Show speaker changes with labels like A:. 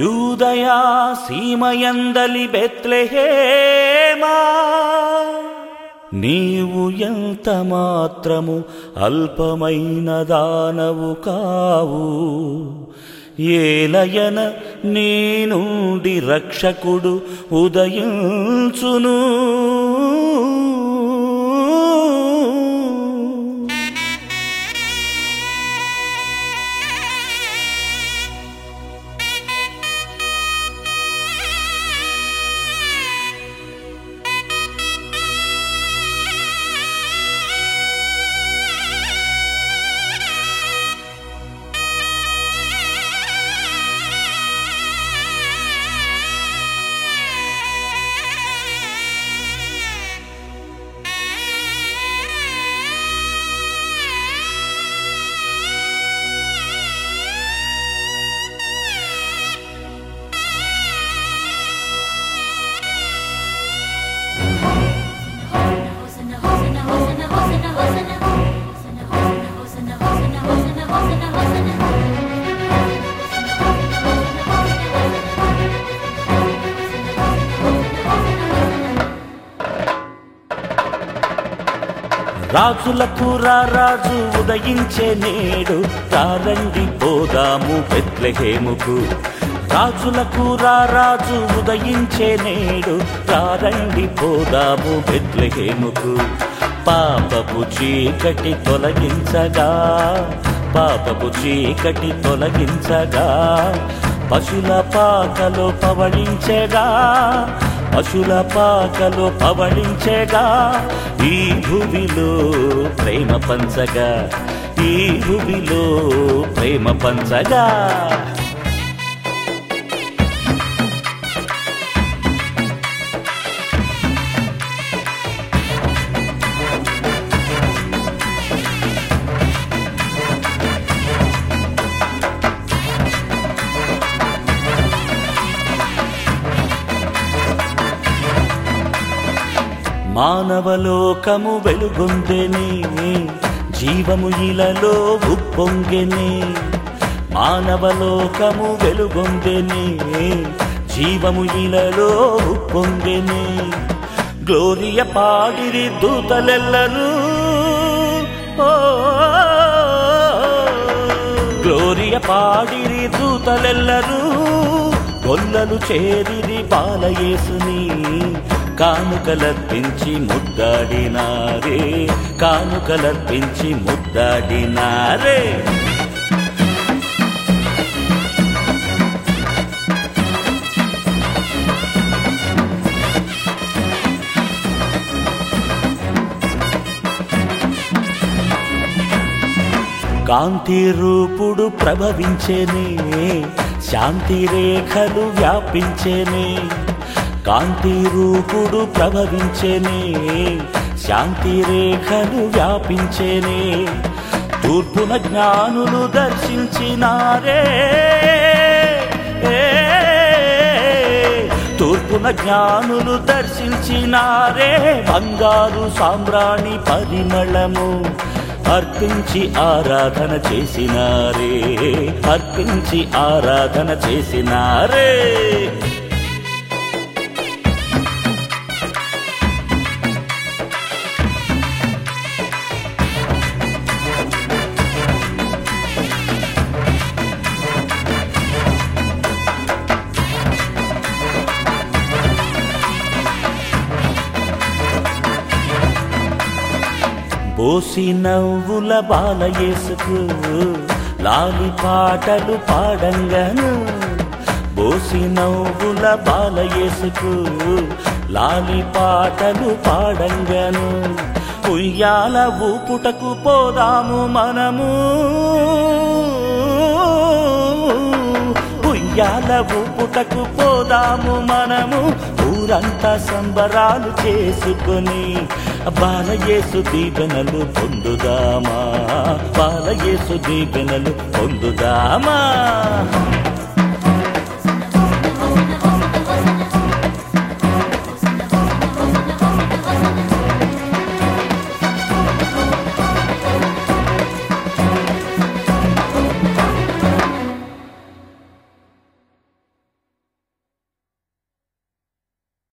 A: యూదయా సీమయందలి బెత్లెహేమా నీవు ఎంత మాత్రము అల్పమైన దానవు కావు ఏలయన నీ నుండి రక్షకుడు ఉదయించును
B: Hosanna, Hosanna, Hosanna, Hosanna, Hosanna. Hosanna, Hosanna, Hosanna, Hosanna, Hosanna, Hosanna.
A: రాజులకు రాజు ఉదయించే నేడు రారండి పోదాము బెత్లెహేముకు రాజులకు రాజు ఉదయించే నేడు రారండి పోదాము బెత్లెహేముకు పాపపు చీకటి తొలగించగా పాపపు చీకటి తొలగించగా పశుల పాకలో పవళించగా పశుల పాకలో పవళించగా ఈ భూమిలో ప్రేమ పంచగా ఈ భూమిలో ప్రేమ పంచగా మానవలోకము వెలుగొందెనే జీవము ఇలలో ఉప్పొంగెనే మానవలోకము వెలుగొందెనే జీవము ఇలలో ఉప్పొంగెనే గ్లోరియ పాడిరి దూతలెల్లరూ ఓ గ్లోరియ పాడిరి దూతలెల్లరూ గొల్లలు చేరిరి బాలయేసుని కానుకలర్పించి ముద్దాడినారే కానుకలర్పించి ముద్దాడినారే కాంతి రూపుడు ప్రభవించేనే శాంతి రేఖలు వ్యాపించేనే కాంతి రూపుడు ప్రభవించేనే శాంతి రేఖలు వ్యాపించేనే తూర్పున జ్ఞానులు దర్శించినారే తూర్పున జ్ఞానులు దర్శించినారే బంగారు సాంబ్రాణి పరిమళము అర్పించి ఆరాధన చేసినారే అర్పించి ఆరాధన చేసినారే బోసి నవ్వుల బాలయేసుకు లాలి పాటలు పాడంగను బోసి నవ్వుల బాలయేసుకు లాలి పాటలు పాడంగను ఉయ్యాల ఊపుటకు పోదాము మనము ఉయ్యాల ఊపుటకు పోదాము మనము ఊరంతా సంబరాలు చేసుకొని బాలయేసు దీవెనలు పొందుదామా బాలయేసు దీవెనలు పొందుదామా